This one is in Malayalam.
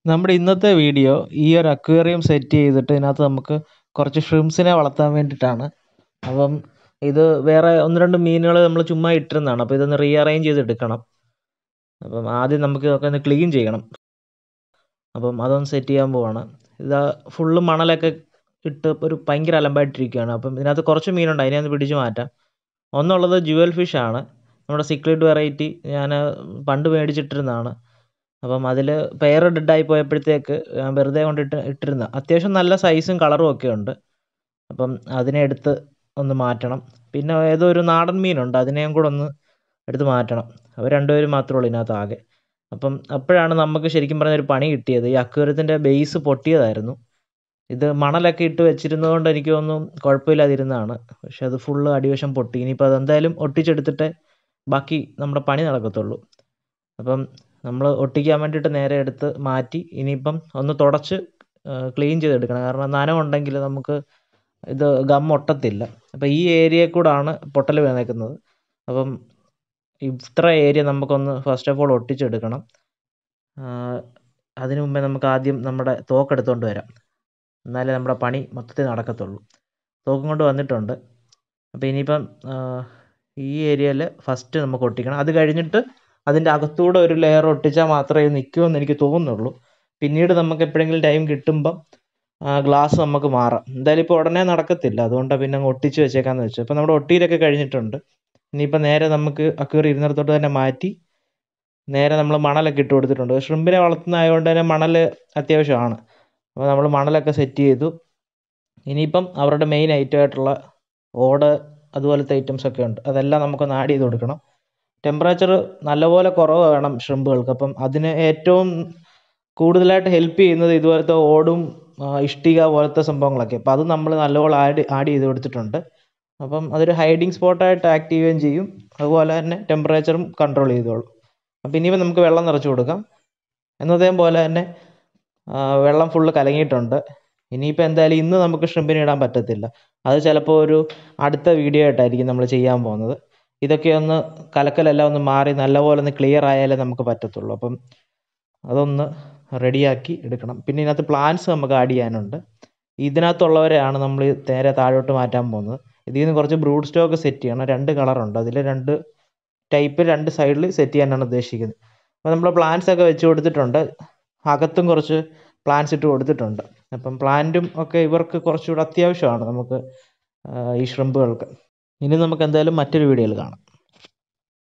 നമ്മുടെ ഇന്നത്തെ വീഡിയോ ഈ ഒരു അക്വേറിയം സെറ്റ് ചെയ്തിട്ട് ഇതിനകത്ത് നമുക്ക് കുറച്ച് ഷ്രിംസിനെ വളർത്താൻ വേണ്ടിയിട്ടാണ് അപ്പം ഇത് വേറെ ഒന്ന് രണ്ട് മീനുകൾ നമ്മൾ ചുമ്മാ ഇട്ടിരുന്നതാണ് അപ്പോൾ ഇതൊന്ന് റീഅറേഞ്ച് ചെയ്തെടുക്കണം അപ്പം ആദ്യം നമുക്ക് ഇതൊക്കെ ഒന്ന് ക്ലീൻ ചെയ്യണം അപ്പം അതൊന്ന് സെറ്റ് ചെയ്യാൻ പോവാണ് ഇതാ ഫുള്ള് മണലൊക്കെ ഇട്ട് ഒരു ഭയങ്കര അലമ്പായിട്ടിരിക്കുകയാണ് അപ്പം ഇതിനകത്ത് കുറച്ച് മീനുണ്ട് അതിനെ ഒന്ന് പിടിച്ച് മാറ്റാം ഒന്നുള്ളത് ജുവൽ ഫിഷ് ആണ് നമ്മുടെ സിക്ലിഡ് വെറൈറ്റി ഞാൻ പണ്ട് മേടിച്ചിട്ടിരുന്നതാണ് അപ്പം അതിൽ പെയർ ഡെഡായി പോയപ്പോഴത്തേക്ക് ഞാൻ വെറുതെ കൊണ്ടിട്ട് ഇട്ടിരുന്ന അത്യാവശ്യം നല്ല സൈസും കളറും ഒക്കെ ഉണ്ട് അപ്പം അതിനെ എടുത്ത് ഒന്ന് മാറ്റണം പിന്നെ ഏതോ ഒരു നാടൻ മീനുണ്ട് അതിനെയും കൂടെ ഒന്ന് എടുത്ത് മാറ്റണം അവർ രണ്ടുപേരും മാത്രമേ ഉള്ളൂ ഇതിനകത്ത് ആകെ അപ്പം അപ്പോഴാണ് നമുക്ക് ശരിക്കും പറഞ്ഞാൽ ഒരു പണി കിട്ടിയത് ഈ അക്വേറിയത്തിൻ്റെ ബേസ് പൊട്ടിയതായിരുന്നു ഇത് മണലൊക്കെ ഇട്ട് വെച്ചിരുന്നത് കൊണ്ട് എനിക്ക് തോന്നുന്നു കുഴപ്പമില്ലാതിരുന്നതാണ് പക്ഷെ അത് ഫുള്ള് അടിവശം പൊട്ടി ഇനിയിപ്പോൾ അതെന്തായാലും ഒട്ടിച്ചെടുത്തിട്ടേ ബാക്കി നമ്മുടെ പണി നടക്കത്തുള്ളൂ അപ്പം നമ്മൾ ഒട്ടിക്കാൻ വേണ്ടിയിട്ട് നേരെ എടുത്ത് മാറ്റി ഇനിയിപ്പം ഒന്ന് തുടച്ച് ക്ലീൻ ചെയ്തെടുക്കണം കാരണം നനവുണ്ടെങ്കിൽ നമുക്ക് ഇത് ഗം ഒട്ടത്തില്ല അപ്പോൾ ഈ ഏരിയയിൽ കൂടാണ് പൊട്ടൽ വന്നേക്കുന്നത് അപ്പം ഇത്ര ഏരിയ നമുക്കൊന്ന് ഫസ്റ്റ് ഓഫ് ഓൾ ഒട്ടിച്ചെടുക്കണം അതിനു മുമ്പേ നമുക്ക് ആദ്യം നമ്മുടെ തോക്കെടുത്തുകൊണ്ട് വരാം എന്നാലേ നമ്മുടെ പണി മൊത്തത്തിൽ നടക്കത്തുള്ളൂ തോക്കും കൊണ്ട് വന്നിട്ടുണ്ട് അപ്പോൾ ഇനിയിപ്പം ഈ ഏരിയയിൽ ഫസ്റ്റ് നമുക്ക് ഒട്ടിക്കണം അത് കഴിഞ്ഞിട്ട് അതിൻ്റെ അകത്തൂടെ ഒരു ലെയർ ഒട്ടിച്ചാൽ മാത്രമേ നിൽക്കുമെന്ന് എനിക്ക് തോന്നുന്നുള്ളൂ പിന്നീട് നമുക്ക് എപ്പോഴെങ്കിലും ടൈം കിട്ടുമ്പം ഗ്ലാസ് നമുക്ക് മാറാം എന്തായാലും ഇപ്പോൾ ഉടനെ നടക്കത്തില്ല അതുകൊണ്ടാണ് പിന്നെ അങ്ങ് ഒട്ടിച്ച് വെച്ചേക്കാന്ന് വെച്ചു അപ്പോൾ നമ്മുടെ ഒട്ടിയിലൊക്കെ കഴിഞ്ഞിട്ടുണ്ട് ഇനിയിപ്പോൾ നേരെ നമുക്ക് അക്വേറി ഇരുന്നിടത്തോട്ട് തന്നെ മാറ്റി നേരെ നമ്മൾ മണലൊക്കെ ഇട്ട് കൊടുത്തിട്ടുണ്ട് ഷ്രിമ്പിനെ വളർത്തുന്നതായതുകൊണ്ട് തന്നെ മണൽ അത്യാവശ്യമാണ് അപ്പോൾ നമ്മൾ മണലൊക്കെ സെറ്റ് ചെയ്തു ഇനിയിപ്പം അവരുടെ മെയിൻ ഐറ്റം ആയിട്ടുള്ള ഓട് അതുപോലത്തെ ഐറ്റംസ് ഒക്കെ ഉണ്ട് അതെല്ലാം നമുക്കൊന്ന് ആഡ് ചെയ്ത് കൊടുക്കണം ടെമ്പറേച്ചർ നല്ലപോലെ കുറവ് വേണം ഷ്രിമ്പുകൾക്ക് അപ്പം അതിന് ഏറ്റവും കൂടുതലായിട്ട് ഹെൽപ്പ് ചെയ്യുന്നത് ഇതുപോലത്തെ ഓടും ഇഷ്ടിക പോലത്തെ സംഭവങ്ങളൊക്കെ അപ്പം അത് നമ്മൾ നല്ലപോലെ ആഡ് ആഡ് ചെയ്ത് കൊടുത്തിട്ടുണ്ട് അപ്പം അതൊരു ഹൈഡിങ് സ്പോട്ടായിട്ട് ആക്ട് ചെയ്യുകയും ചെയ്യും അതുപോലെ തന്നെ ടെമ്പറേച്ചറും കൺട്രോൾ ചെയ്തോളും അപ്പം ഇനിയിപ്പോൾ നമുക്ക് വെള്ളം നിറച്ച് കൊടുക്കാം എന്നതേം പോലെ തന്നെ വെള്ളം ഫുള്ള് കലങ്ങിയിട്ടുണ്ട് ഇനിയിപ്പോൾ എന്തായാലും ഇന്ന് നമുക്ക് ഷ്രിമ്പിന് ഇടാൻ പറ്റത്തില്ല അത് ചിലപ്പോൾ ഒരു അടുത്ത വീഡിയോ ആയിട്ടായിരിക്കും നമ്മൾ ചെയ്യാൻ പോകുന്നത് ഇതൊക്കെ ഒന്ന് കലക്കലെല്ലാം ഒന്ന് മാറി നല്ലപോലെ ഒന്ന് ക്ലിയർ ആയാലേ നമുക്ക് പറ്റത്തുള്ളൂ അപ്പം അതൊന്ന് റെഡിയാക്കി എടുക്കണം പിന്നെ ഇതിനകത്ത് പ്ലാന്റ്സ് നമുക്ക് ആഡ് ചെയ്യാനുണ്ട് ഇതിനകത്തുള്ളവരെയാണ് നമ്മൾ നേരെ താഴോട്ട് മാറ്റാൻ പോകുന്നത് ഇതിൽ നിന്ന് കുറച്ച് ബ്രൂഡ് സ്റ്റോക്ക് സെറ്റ് ചെയ്യണം രണ്ട് കളറുണ്ട് അതിൽ രണ്ട് ടൈപ്പ് രണ്ട് സൈഡിൽ സെറ്റ് ചെയ്യാനാണ് ഉദ്ദേശിക്കുന്നത് അപ്പോൾ നമ്മൾ പ്ലാന്റ്സ് ഒക്കെ വെച്ച് കൊടുത്തിട്ടുണ്ട് അകത്തും കുറച്ച് പ്ലാന്റ്സ് ഇട്ട് കൊടുത്തിട്ടുണ്ട് അപ്പം പ്ലാന്റും ഒക്കെ ഇവർക്ക് കുറച്ചുകൂടെ അത്യാവശ്യമാണ് നമുക്ക് ഈ ഷ്രിമ്പുകൾക്ക് ഇനി നമുക്ക് എന്തായാലും മറ്റൊരു വീഡിയോയിൽ കാണാം